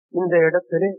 இந்த இடத்திலே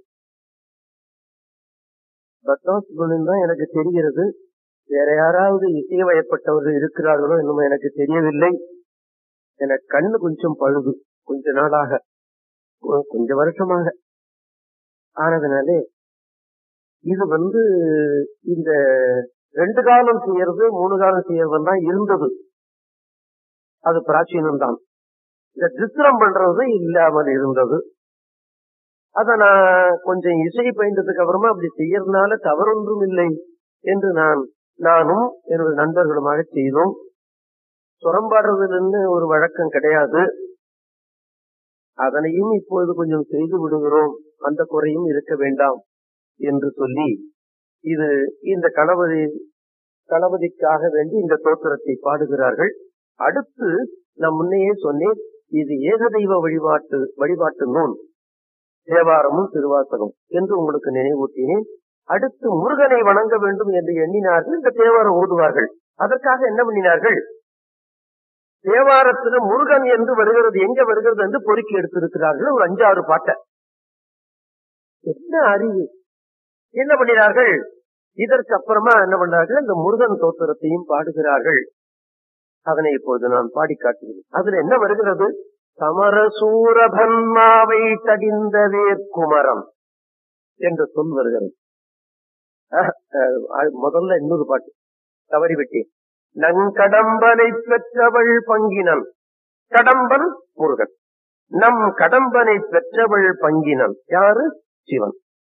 பத்மாசுபன் தான் எனக்கு தெரிகிறது வேற யாராவது இசைவயப்பட்டவர்கள் இருக்கிறார்களோ என்னமோ எனக்கு தெரியவில்லை எனக்கு கண்ணு கொஞ்சம் பழுது கொஞ்ச நாளாக கொ- கொஞ்ச வருஷமாக ஆனதுனாலே இது வந்து இந்த ரெண்டு காலம் செய்யறது மூணு காலம் செய்யறது தான் இருந்தது அது பிராச்சீனம் தான் இந்த சித்திரம் பண்றது இல்லாமல் இருந்தது அத நான் கொஞ்சம் இசை பயின்றதுக்கு அப்புறமா அப்படி செய்யறதுனால தவறொன்றும் இல்லை என்று நான் நானும் எனது நண்பர்களுமாக செய்தோம் சுரம்பாடுறதுன்னு ஒரு வழக்கம் கிடையாது அதனையும் இப்பொழுது கொஞ்சம் செய்து விடுகிறோம் அந்த குறையும் இருக்க வேண்டாம் என்று சொல்லி இது இந்த கணபதி கணபதிக்காக வேண்டி இந்த தோத்திரத்தை பாடுகிறார்கள் அடுத்து நான் முன்னையே சொன்னேன் இது ஏகதெய்வ வழிபாட்டு வழிபாட்டு நூல் தேவாரமும் திருவாசகம் என்று உங்களுக்கு நினைவூட்டினேன் அடுத்து முருகனை வணங்க வேண்டும் என்று எண்ணினார்கள் இந்த தேவாரம் ஓதுவார்கள் அதற்காக என்ன பண்ணினார்கள் தேவாரத்தில் முருகன் என்று வருகிறது எங்க வருகிறது என்று பொறுக்கி எடுத்திருக்கிறார்கள் ஒரு அஞ்சாறு பாட்டை என்ன அறிவு என்ன பண்ணினார்கள் இதற்கு அப்புறமா என்ன பண்ணார்கள் இந்த முருகன் தோத்திரத்தையும் பாடுகிறார்கள் அதனை இப்போது நான் பாடி காட்டுகிறேன் அதுல என்ன வருகிறது சமரசூரபன்மாவை தடிந்த வேற்குமரம் என்ற சொல் வருகிறது அஹ், அஹ், முதல்ல இன்னொரு பாட்டு தவறிவிட்டேன் நங்கடம்பனை பெற்றவள் பங்கினன் கடம்பன் முருகன் நம் கடம்பனை பெற்றவள் பங்கினன் யாரு சிவன்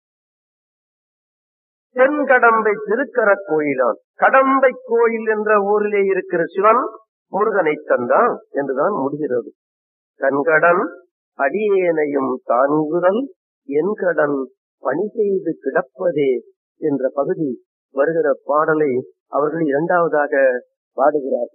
தென்கடம்பை திருக்கர கோயிலான் கடம்பை கோயில் என்ற ஊரிலே இருக்கிற சிவன் முருகனை தந்தான் என்றுதான் முடிகிறது கண்கடன் அடியேனையும் தாங்குதல் என் கடன் பணி செய்து கிடப்பதே என்ற பகுதி வருகிற பாடலை அவர்கள் இரண்டாவதாக பாடுகிறார்